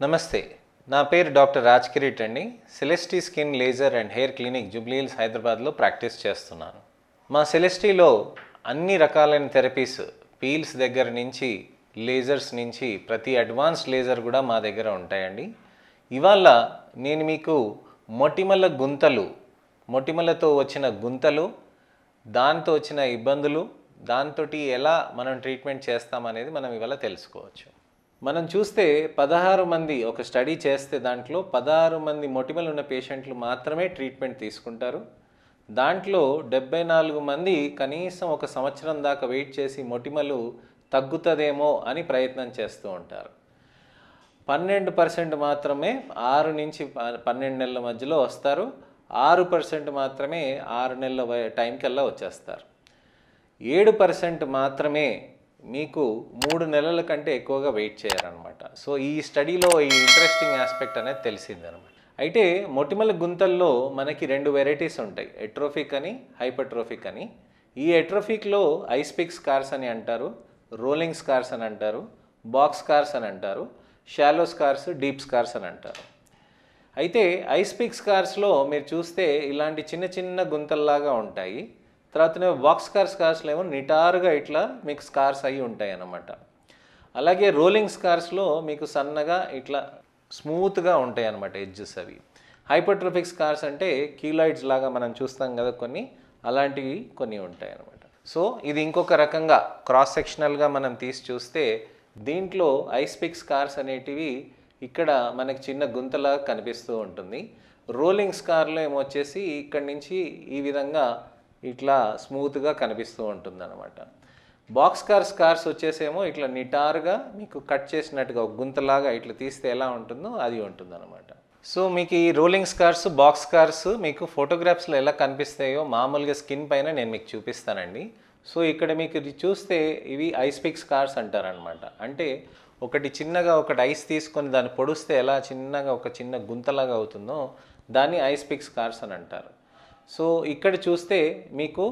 నమస్తే నా పేరు డాక్టర్ రాజ్ కిరీట్ అండి Celesty skin laser and hair clinic Jubilee Hills హైదరాబాద్లో ప్రాక్టీస్ చేస్తున్నాను మా సెలెస్టీలో అన్ని రకాలైన థెరపీస్ పీల్స్ దగ్గర నుంచి లేజర్స్ నుంచి ప్రతి అడ్వాన్స్ లేజర్ కూడా మా దగ్గర ఉంటాయండి ఇవాళ నేను మీకు మొటిమల గుంతలు మొటిమలతో వచ్చిన గుంతలు దాంతో వచ్చిన ఇబ్బందులు దాంతో ఎలా మనం ట్రీట్మెంట్ చేస్తామనేది మనం ఇవాళ తెలుసుకోవచ్చు మనం చూస్తే పదహారు మంది ఒక స్టడీ చేస్తే దాంట్లో పదహారు మంది మొటిమలు ఉన్న పేషెంట్లు మాత్రమే ట్రీట్మెంట్ తీసుకుంటారు దాంట్లో డెబ్బై నాలుగు మంది కనీసం ఒక సంవత్సరం దాకా వెయిట్ చేసి మొటిమలు తగ్గుతుందేమో అని ప్రయత్నం చేస్తూ ఉంటారు పన్నెండు పర్సెంట్ మాత్రమే ఆరు నుంచి ప- పన్నెండు నెలల మధ్యలో వస్తారు ఆరు పర్సెంట్ మాత్రమే ఆరు నెలల వయ- టైం కల్లా వచ్చేస్తారు ఏడు పర్సెంట్ మాత్రమే మీకు మూడు నెలల కంటే ఎక్కువగా వెయిట్ చేయాలన్నమాట సో ఈ స్టడీలో ఈ ఇంట్రెస్టింగ్ ఆస్పెక్ట్ అనేది తెలిసింది అనమాట అయితే మొటిమల గుంతల్లో మనకి రెండు వెరైటీస్ ఉంటాయి ఎట్రోఫిక్ అని హైపర్ట్రోఫిక్ అని ఈ ఎట్రోఫిక్లో ఐస్పిక్ స్కార్స్ అని అంటారు రోలింగ్ స్కార్స్ అని అంటారు బాక్స్ స్కార్స్ అని అంటారు షాలో స్కార్స్ డీప్ స్కార్స్ అని అంటారు అయితే ఐస్పిక్ స్కార్స్లో మీరు చూస్తే ఇలాంటి చిన్న చిన్న గుంతల్లాగా ఉంటాయి తర్వాత బాక్స్ స్కార్ స్కార్స్లో ఏమో నిటారుగా ఇట్లా మీకు స్కార్స్ అయి ఉంటాయి అన్నమాట అలాగే రోలింగ్ స్కార్స్లో మీకు సన్నగా ఇట్లా స్మూత్గా ఉంటాయి అన్నమాట ఎడ్జెస్ అవి హైపర్ట్రోఫిక్ స్కార్స్ అంటే కీలాయిడ్స్ లాగా మనం చూస్తాం కదా కొన్ని అలాంటివి కొన్ని ఉంటాయి అన్నమాట సో ఇది ఇంకొక రకంగా క్రాస్ సెక్షనల్గా మనం తీసి చూస్తే దీంట్లో ఐస్పిక్ స్కార్స్ అనేటివి ఇక్కడ మనకి చిన్న గుంతలాగా కనిపిస్తూ ఉంటుంది రోలింగ్ స్కార్లో ఏమో వచ్చేసి ఇక్కడి నుంచి ఈ విధంగా ఇట్లా స్మూత్గా కనిపిస్తూ ఉంటుంది అనమాట బాక్స్ కార్ స్కార్స్ వచ్చేసేమో ఇట్లా నిటారుగా మీకు కట్ చేసినట్టుగా ఒక గుంతలాగా ఇట్లా తీస్తే ఎలా ఉంటుందో అది ఉంటుంది అనమాట సో మీకు ఈ రోలింగ్ స్కార్స్ బాక్స్ స్కార్స్ మీకు ఫోటోగ్రాఫ్స్లో ఎలా కనిపిస్తాయో మామూలుగా స్కిన్ పైన నేను మీకు చూపిస్తానండి సో ఇక్కడ మీకు ఇది చూస్తే ఇవి ఐస్పిక్ స్కార్స్ అంటారనమాట అంటే ఒకటి చిన్నగా ఒకటి ఐస్ తీసుకొని దాన్ని పొడిస్తే ఎలా చిన్నగా ఒక చిన్న గుంతలాగా అవుతుందో దాన్ని ఐస్పిక్ స్కార్స్ అని అంటారు సో ఇక్కడ చూస్తే మీకు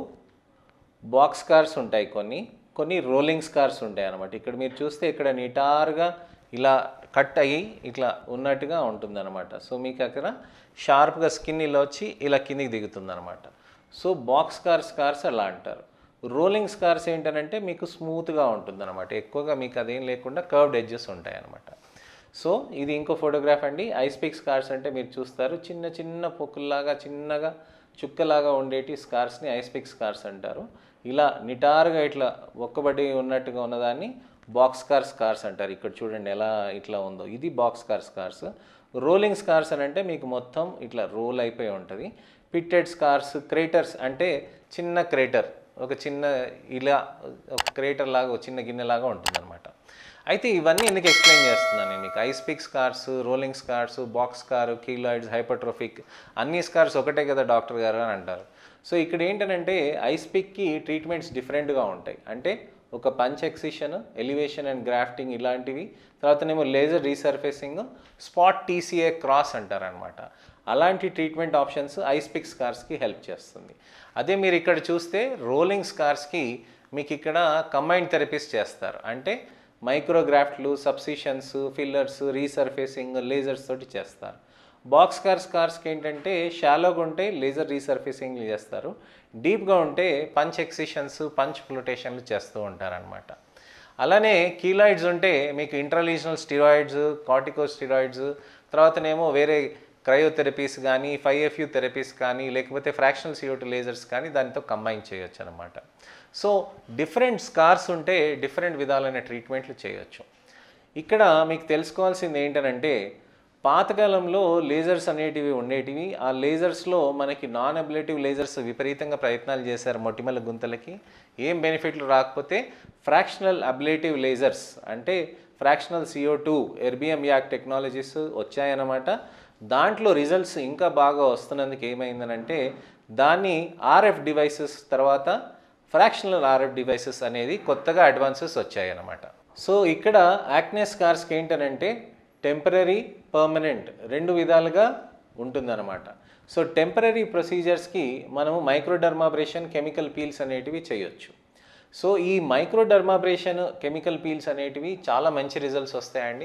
బాక్స్ కార్స్ ఉంటాయి కొన్ని కొన్ని రోలింగ్ స్కార్స్ ఉంటాయి అన్నమాట ఇక్కడ మీరు చూస్తే ఇక్కడ నిటారుగా ఇలా కట్ అయ్యి ఇట్లా ఉన్నట్టుగా ఉంటుంది అనమాట సో మీకు అక్కడ షార్ప్గా స్కిన్ ఇలా వచ్చి ఇలా కిందికి దిగుతుంది అనమాట సో బాక్స్ కార్ స్కార్స్ అలా అంటారు రోలింగ్ స్కార్స్ ఏంటంటే మీకు స్మూత్గా ఉంటుంది అనమాట ఎక్కువగా మీకు అదేం లేకుండా కర్వ్డ్ ఎడ్జెస్ ఉంటాయి అనమాట సో ఇది ఇంకో ఫోటోగ్రాఫ్ అండి ఐస్పిక్ స్కార్స్ అంటే మీరు చూస్తారు చిన్న చిన్న పొక్కుల్లాగా చిన్నగా చుక్కలాగా ఉండేటి స్కార్స్ని ఐస్పిక్ స్కార్స్ అంటారు ఇలా నిటారుగా ఇట్లా ఒక్కబడి ఉన్నట్టుగా ఉన్నదాన్ని బాక్స్ కార్ స్కార్స్ అంటారు ఇక్కడ చూడండి ఎలా ఇట్లా ఉందో ఇది box car scars rolling scars అని అంటే మీకు మొత్తం ఇట్లా రోల్ అయిపోయి ఉంటుంది పిట్టెడ్ స్కార్స్ క్రేటర్స్ అంటే చిన్న క్రేటర్ ఒక చిన్న ఇలా ఒక క్రేటర్ లాగా ఒక చిన్న గిన్నెలాగా ఉంటుందన్నమాట అయితే ఇవన్నీ ఎందుకు ఎక్స్ప్లెయిన్ చేస్తున్నాను నేను మీకు ice pick scars rolling scars box scar keloids hypertrophic అన్ని స్కార్స్ ఒకటే కదా డాక్టర్ గారు అని అంటారు సో ఇక్కడ ఏంటంటే ఐస్పిక్కి ట్రీట్మెంట్స్ డిఫరెంట్గా ఉంటాయి అంటే ఒక punch excision elevation and grafting ఇలాంటివి తర్వాతనేమో laser resurfacing spot TCA cross అంటారనమాట అలాంటి ట్రీట్మెంట్ ఆప్షన్స్ ఐస్పిక్ స్కార్స్కి హెల్ప్ చేస్తుంది అదే మీరు ఇక్కడ చూస్తే రోలింగ్ స్కార్స్కి మీకు ఇక్కడ కంబైన్డ్ థెరపీస్ చేస్తారు అంటే మైక్రోగ్రాఫ్ట్లు సబ్సిషన్స్ ఫిల్లర్స్ రీసర్ఫేసింగ్ లేజర్స్ తోటి చేస్తారు బాక్స్ కార్ స్కార్స్కి ఏంటంటే షాలోగా ఉంటే లేజర్ రీసర్ఫేసింగ్ చేస్తారు డీప్గా ఉంటే పంచ్ ఎక్సిషన్స్ పంచ్ ఫ్లోటేషన్లు చేస్తూ ఉంటారనమాట అలానే కీలాయిడ్స్ ఉంటే మీకు ఇంట్రలీజనల్ స్టిరాయిడ్స్ కార్టికో స్టిరాయిడ్స్ తర్వాతనేమో వేరే క్రయోథెరపీస్ కానీ ఫైవ్ ఎఫ్యూ థెరపీస్ కానీ లేకపోతే ఫ్రాక్షనల్ సియోటి లేజర్స్ కానీ దానితో కంబైన్ చేయొచ్చు అనమాట సో డిఫరెంట్ స్కార్స్ ఉంటే డిఫరెంట్ విధాలైన ట్రీట్మెంట్లు చేయొచ్చు ఇక్కడ మీకు తెలుసుకోవాల్సింది ఏంటంటే పాతకాలంలో లేజర్స్ అనేటివి ఉండేటివి ఆ లేజర్స్లో మనకి నాన్ అబిలేటివ్ లేజర్స్ విపరీతంగా ప్రయత్నాలు చేశారు మొటిమల గుంతలకి ఏం బెనిఫిట్లు రాకపోతే ఫ్రాక్షనల్ అబిలేటివ్ లేజర్స్ అంటే fractional CO two erbium YAG technologies వచ్చాయన్నమాట దాంట్లో రిజల్ట్స్ ఇంకా బాగా వస్తున్నందుకు ఏమైందనంటే దాన్ని ఆర్ఎఫ్ డివైసెస్ తర్వాత ఫ్రాక్షనల్ ఆర్ఎఫ్ డివైసెస్ అనేది కొత్తగా అడ్వాన్సెస్ వచ్చాయన్నమాట సో ఇక్కడ యాక్నే స్కార్స్కి ఏంటనంటే టెంపరీ పర్మనెంట్ రెండు విధాలుగా ఉంటుందన్నమాట సో టెంపరీ ప్రొసీజర్స్కి మనము మైక్రోడర్మాబ్రేషన్ కెమికల్ పీల్స్ అనేటివి చేయొచ్చు సో ఈ మైక్రోడర్మాబ్రేషన్ కెమికల్ పీల్స్ అనేటివి చాలా మంచి రిజల్ట్స్ వస్తాయండి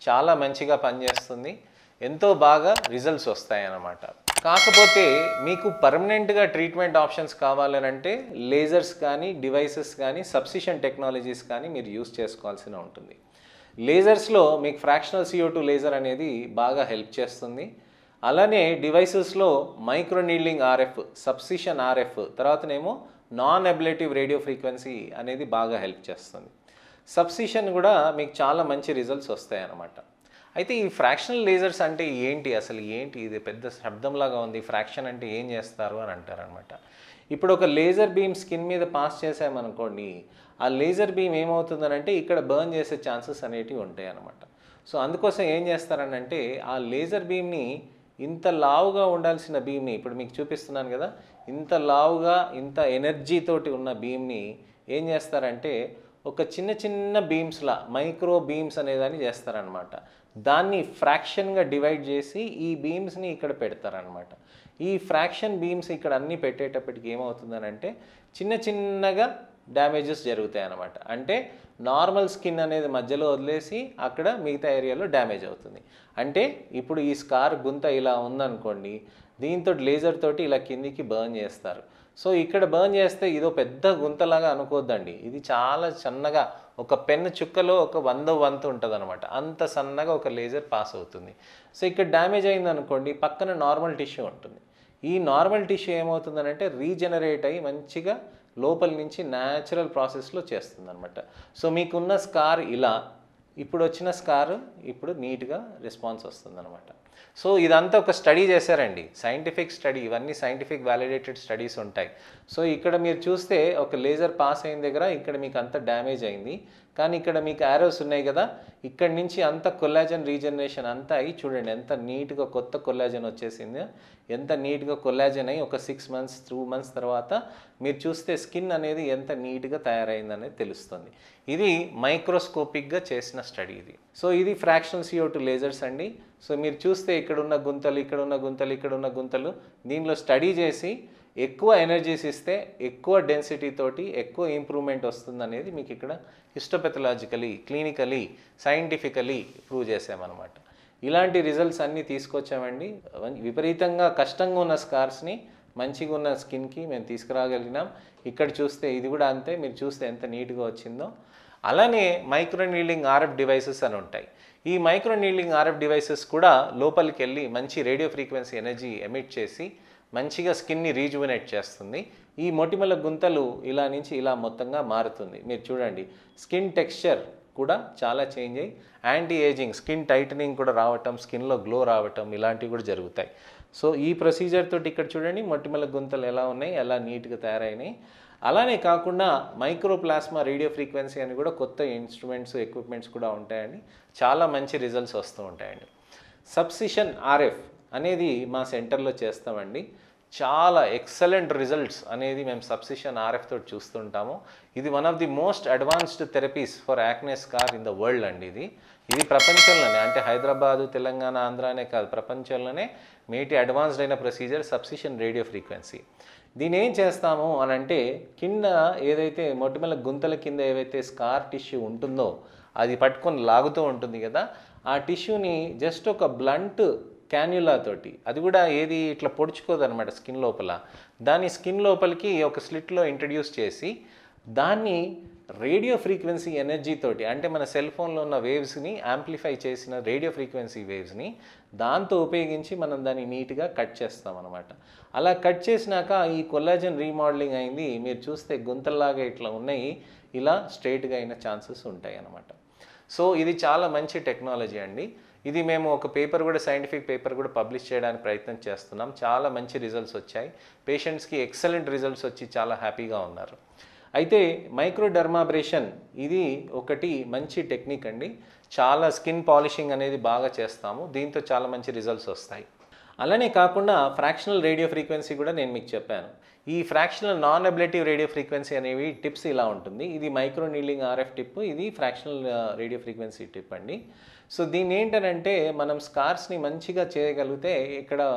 చాలా మంచిగా పనిచేస్తుంది ఎంతో బాగా రిజల్ట్స్ వస్తాయి అన్నమాట కాకపోతే మీకు పర్మనెంట్గా ట్రీట్మెంట్ ఆప్షన్స్ కావాలనంటే లేజర్స్ కానీ డివైసెస్ కానీ సబ్సిషన్ టెక్నాలజీస్ కానీ మీరు యూస్ చేసుకోవాల్సి ఉంటుంది లేజర్స్లో మీకు ఫ్రాక్షనల్ సిఓ టూ లేజర్ అనేది బాగా హెల్ప్ చేస్తుంది అలానే డివైసెస్లో micro needling RF subcision RF తర్వాతనేమో నాన్ అబిలేటివ్ రేడియో ఫ్రీక్వెన్సీ అనేది బాగా హెల్ప్ చేస్తుంది సబ్సిషన్ కూడా మీకు చాలా మంచి రిజల్ట్స్ వస్తాయి అన్నమాట అయితే ఈ ఫ్రాక్షనల్ లేజర్స్ అంటే ఏంటి అసలు ఏంటి ఇది పెద్ద శబ్దంలాగా ఉంది ఫ్రాక్షన్ అంటే ఏం చేస్తారు అని అంటారనమాట ఇప్పుడు ఒక లేజర్ బీమ్ స్కిన్ మీద పాస్ చేసామనుకోండి ఆ లేజర్ బీమ్ ఏమవుతుందనంటే ఇక్కడ బర్న్ చేసే ఛాన్సెస్ అనేటివి ఉంటాయి అన్నమాట సో అందుకోసం ఏం చేస్తారనంటే ఆ లేజర్ బీమ్ని ఇంత లావుగా ఉండాల్సిన బీమ్ని ఇప్పుడు మీకు చూపిస్తున్నాను కదా ఇంత లావుగా ఇంత ఎనర్జీ తోటి ఉన్న బీమ్ని ఏం చేస్తారంటే ఒక చిన్న చిన్న బీమ్స్లా మైక్రో బీమ్స్ అనేదాన్ని చేస్తారనమాట దాన్ని ఫ్రాక్షన్గా డివైడ్ చేసి ఈ బీమ్స్ని ఇక్కడ పెడతారనమాట ఈ ఫ్రాక్షన్ బీమ్స్ ఇక్కడ అన్నీ పెట్టేటప్పటికి ఏమవుతుందనంటే చిన్న చిన్నగా డ్యామేజెస్ జరుగుతాయి అన్నమాట అంటే నార్మల్ స్కిన్ అనేది మధ్యలో వదిలేసి అక్కడ మిగతా ఏరియాలో డ్యామేజ్ అవుతుంది అంటే ఇప్పుడు ఈ స్కార్ గుంత ఇలా ఉందనుకోండి దీంతో లేజర్ తోటి ఇలా కిందికి బర్న్ చేస్తారు సో ఇక్కడ బర్న్ చేస్తే ఇదో పెద్ద గుంతలాగా అనుకోవద్దండి ఇది చాలా సన్నగా ఒక పెన్ చుక్కలో ఒక వంద వంతు ఉంటుంది అనమాట అంత సన్నగా ఒక లేజర్ పాస్ అవుతుంది సో ఇక్కడ డ్యామేజ్ అయింది అనుకోండి పక్కన నార్మల్ టిష్యూ ఉంటుంది ఈ నార్మల్ టిష్యూ ఏమవుతుందనంటే రీజనరేట్ అయ్యి మంచిగా లోపల నుంచి న్యాచురల్ ప్రాసెస్లో చేస్తుంది అనమాట సో మీకున్న స్కార్ ఇలా ఇప్పుడు వచ్చిన స్కార్ ఇప్పుడు నీట్గా రెస్పాన్స్ వస్తుందన్నమాట సో ఇదంతా ఒక స్టడీ చేశారండి సైంటిఫిక్ స్టడీ ఇవన్నీ సైంటిఫిక్ వ్యాలిడేటెడ్ స్టడీస్ ఉంటాయి సో ఇక్కడ మీరు చూస్తే ఒక లేజర్ పాస్ అయిన దగ్గర ఇక్కడ మీకు అంత డ్యామేజ్ అయింది కానీ ఇక్కడ మీకు యారోస్ ఉన్నాయి కదా ఇక్కడ నుంచి అంత కొల్లాజన్ రీజనరేషన్ అంతా అయ్యి చూడండి ఎంత నీట్గా కొత్త కొల్లాజన్ వచ్చేసింది ఎంత నీట్గా కొల్లాజన్ అయ్యి ఒక సిక్స్ మంత్స్ టూ మంత్స్ తర్వాత మీరు చూస్తే స్కిన్ అనేది ఎంత నీట్గా తయారైంది అనేది తెలుస్తుంది ఇది మైక్రోస్కోపిక్గా చేసిన స్టడీ ఇది సో ఇది ఫ్రాక్షనల్ సిఓ టూ లేజర్స్ అండి సో మీరు చూస్తే ఇక్కడ ఉన్న గుంతలు ఇక్కడ ఉన్న గుంతలు ఇక్కడ ఉన్న గుంతలు దీనిలో స్టడీ చేసి ఎక్కువ ఎనర్జీస్ ఇస్తే ఎక్కువ డెన్సిటీ తోటి ఎక్కువ ఇంప్రూవ్మెంట్ వస్తుంది అనేది మీకు ఇక్కడ హిస్టోపెథలాజికలీ క్లినికలీ సైంటిఫికలీ ప్రూవ్ చేసామన్నమాట ఇలాంటి రిజల్ట్స్ అన్నీ తీసుకొచ్చామండి విపరీతంగా కష్టంగా ఉన్న స్కార్స్ని మంచిగా ఉన్న స్కిన్కి మేము తీసుకురాగలిగినాం ఇక్కడ చూస్తే ఇది కూడా అంతే మీరు చూస్తే ఎంత నీట్గా వచ్చిందో అలానే మైక్రో నీలింగ్ ఆర్ఎఫ్ డివైసెస్ అని ఉంటాయి ఈ మైక్రో నీలింగ్ ఆర్ఎఫ్ డివైసెస్ కూడా లోపలికి వెళ్ళి మంచి రేడియో ఫ్రీక్వెన్సీ ఎనర్జీ ఎమిట్ చేసి మంచిగా స్కిన్ని రీజువనేట్ చేస్తుంది ఈ మొటిమల గుంతలు ఇలా నుంచి ఇలా మొత్తంగా మారుతుంది మీరు చూడండి స్కిన్ టెక్స్చర్ కూడా చాలా చేంజ్ అయ్యి యాంటీ ఏజింగ్ స్కిన్ టైటనింగ్ కూడా రావటం స్కిన్లో గ్లో రావటం ఇలాంటివి కూడా జరుగుతాయి సో ఈ ప్రొసీజర్ తోటి ఇక్కడ చూడండి మొటిమల గుంతలు ఎలా ఉన్నాయి ఎలా నీట్గా తయారైనాయి అలానే కాకుండా మైక్రోప్లాస్మా రేడియో ఫ్రీక్వెన్సీ అని కూడా కొత్త ఇన్స్ట్రుమెంట్స్ ఎక్విప్మెంట్స్ కూడా ఉంటాయండి చాలా మంచి రిజల్ట్స్ వస్తూ ఉంటాయండి సబ్సిషన్ ఆర్ఎఫ్ అనేది మా సెంటర్లో చేస్తామండి చాలా ఎక్సలెంట్ రిజల్ట్స్ అనేది మేము సబ్సిషన్ ఆర్ఎఫ్ తోటి చూస్తుంటాము ఇది one of the most advanced therapies for acne scar in the world అండి ఇది ఇది ప్రపంచంలోనే అంటే హైదరాబాదు తెలంగాణ ఆంధ్రానే కాదు ప్రపంచంలోనే మేటి అడ్వాన్స్డ్ అయిన ప్రొసీజర్ సబ్సిషన్ రేడియో ఫ్రీక్వెన్సీ దీని ఏం చేస్తాము అని అంటే కింద ఏదైతే మొటిమల గుంతల కింద ఏవైతే స్కార్ టిష్యూ ఉంటుందో అది పట్టుకొని లాగుతూ ఉంటుంది కదా ఆ టిష్యూని జస్ట్ ఒక బ్లంట్ క్యాన్యులా తోటి అది కూడా ఏది ఇట్లా పొడుచుకోదు అనమాట స్కిన్ లోపల దాన్ని స్కిన్ లోపలికి ఒక స్లిట్లో ఇంట్రడ్యూస్ చేసి దాన్ని రేడియో ఫ్రీక్వెన్సీ ఎనర్జీ తోటి అంటే మన సెల్ ఫోన్లో ఉన్న వేవ్స్ని యాంప్లిఫై చేసిన రేడియో ఫ్రీక్వెన్సీ వేవ్స్ని దాంతో ఉపయోగించి మనం దాన్ని నీట్గా కట్ చేస్తాం అనమాట అలా కట్ చేసినాక ఈ కొల్లాజన్ రీమోడలింగ్ అయింది మీరు చూస్తే గుంతల్లాగా ఇట్లా ఉన్నాయి ఇలా స్ట్రైట్గా అయిన ఛాన్సెస్ ఉంటాయి అన్నమాట సో ఇది చాలా మంచి టెక్నాలజీ అండి ఇది మేము ఒక పేపర్ కూడా సైంటిఫిక్ పేపర్ కూడా పబ్లిష్ చేయడానికి ప్రయత్నం చేస్తున్నాం చాలా మంచి రిజల్ట్స్ వచ్చాయి పేషెంట్స్కి ఎక్సలెంట్ రిజల్ట్స్ వచ్చి చాలా హ్యాపీగా ఉన్నారు అయితే మైక్రోడర్మాబ్రేషన్ ఇది ఒకటి మంచి టెక్నిక్ అండి చాలా స్కిన్ పాలిషింగ్ అనేది బాగా చేస్తాము దీంతో చాలా మంచి రిజల్ట్స్ వస్తాయి అలానే కాకుండా ఫ్రాక్షనల్ రేడియో ఫ్రీక్వెన్సీ కూడా నేను మీకు చెప్పాను ఈ fractional non ablative radio frequency అనేవి టిప్స్ ఇలా ఉంటుంది ఇది మైక్రో నీలింగ్ ఆర్ఎఫ్ టిప్ ఇది ఫ్రాక్షనల్ రేడియో ఫ్రీక్వెన్సీ టిప్ అండి సో దీన్ని ఏంటనంటే మనం స్కార్స్ని మంచిగా చేయగలిగితే ఇక్కడ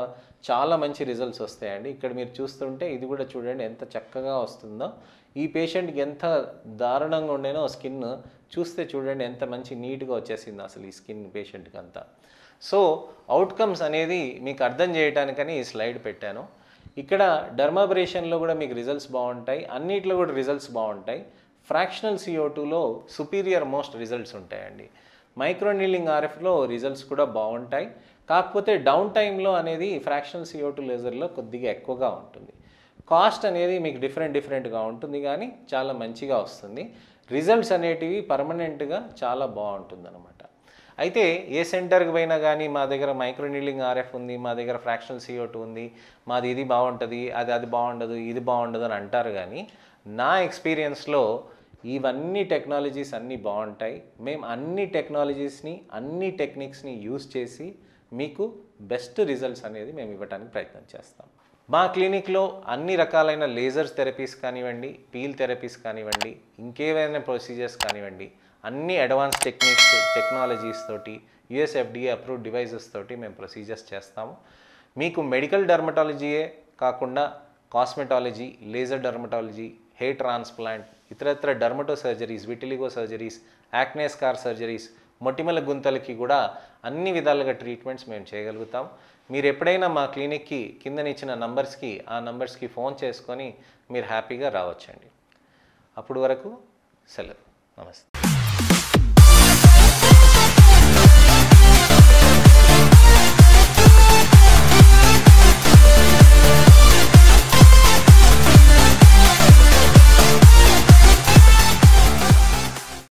చాలా మంచి రిజల్ట్స్ వస్తాయండి ఇక్కడ మీరు చూస్తుంటే ఇది కూడా చూడండి ఎంత చక్కగా వస్తుందో ఈ పేషెంట్కి ఎంత దారుణంగా ఉండేనో స్కిన్ చూస్తే చూడండి ఎంత మంచి నీట్గా వచ్చేసింది అసలు ఈ స్కిన్ పేషెంట్కి అంతా సో అవుట్కమ్స్ అనేది మీకు అర్థం చేయడానికని ఈ స్లైడ్ పెట్టాను ఇక్కడ డర్మాబరేషన్లో కూడా మీకు రిజల్ట్స్ బాగుంటాయి అన్నిట్లో కూడా రిజల్ట్స్ బాగుంటాయి ఫ్రాక్షనల్ సిఓ టూలో సుపీరియర్ మోస్ట్ రిజల్ట్స్ ఉంటాయండి మైక్రోనీలింగ్ ఆర్ఎఫ్లో రిజల్ట్స్ కూడా బాగుంటాయి కాకపోతే డౌన్ టైంలో అనేది ఫ్రాక్షనల్ సిఓ టూ లేజర్లో కొద్దిగా ఎక్కువగా ఉంటుంది కాస్ట్ అనేది మీకు డిఫరెంట్ డిఫరెంట్గా ఉంటుంది కానీ చాలా మంచిగా వస్తుంది రిజల్ట్స్ అనేటివి పర్మనెంట్గా చాలా బాగుంటుంది అనమాట అయితే ఏ సెంటర్కి పోయినా కానీ మా దగ్గర మైక్రోనీలింగ్ ఆర్ఎఫ్ ఉంది మా దగ్గర ఫ్రాక్షనల్ సిఓ టూ ఉంది మాది ఇది బాగుంటుంది అది అది బాగుండదు ఇది బాగుండదు అని అంటారు కానీ నా ఎక్స్పీరియన్స్లో ఇవన్నీ టెక్నాలజీస్ అన్నీ బాగుంటాయి మేము అన్ని టెక్నాలజీస్ని అన్ని టెక్నిక్స్ని యూస్ చేసి మీకు బెస్ట్ రిజల్ట్స్ అనేది మేము ఇవ్వడానికి ప్రయత్నం చేస్తాం మా క్లినిక్లో అన్ని రకాలైన లేజర్స్ థెరపీస్ కానివ్వండి పీల్ థెరపీస్ కానివ్వండి ఇంకేవైనా ప్రొసీజర్స్ కానివ్వండి అన్ని అడ్వాన్స్ టెక్నిక్స్ టెక్నాలజీస్ తోటి యుఎస్ ఎఫ్డిఏ అప్రూవ్ డివైజెస్ తోటి మేము ప్రొసీజర్స్ చేస్తాము మీకు మెడికల్ డర్మటాలజీయే కాకుండా cosmetology laser dermatology hair transplant ఇతరత్ర dermato surgeries vitiligo surgeries acne scar surgeries మొటిమల గుంతలకి కూడా అన్ని విధాలుగా ట్రీట్మెంట్స్ మేము చేయగలుగుతాం మీరు ఎప్పుడైనా మా క్లినిక్కి కిందనిచ్చిన నంబర్స్కి ఆ నంబర్స్కి ఫోన్ చేసుకొని మీరు హ్యాపీగా రావచ్చండి అప్పుడు వరకు సెలవు నమస్తే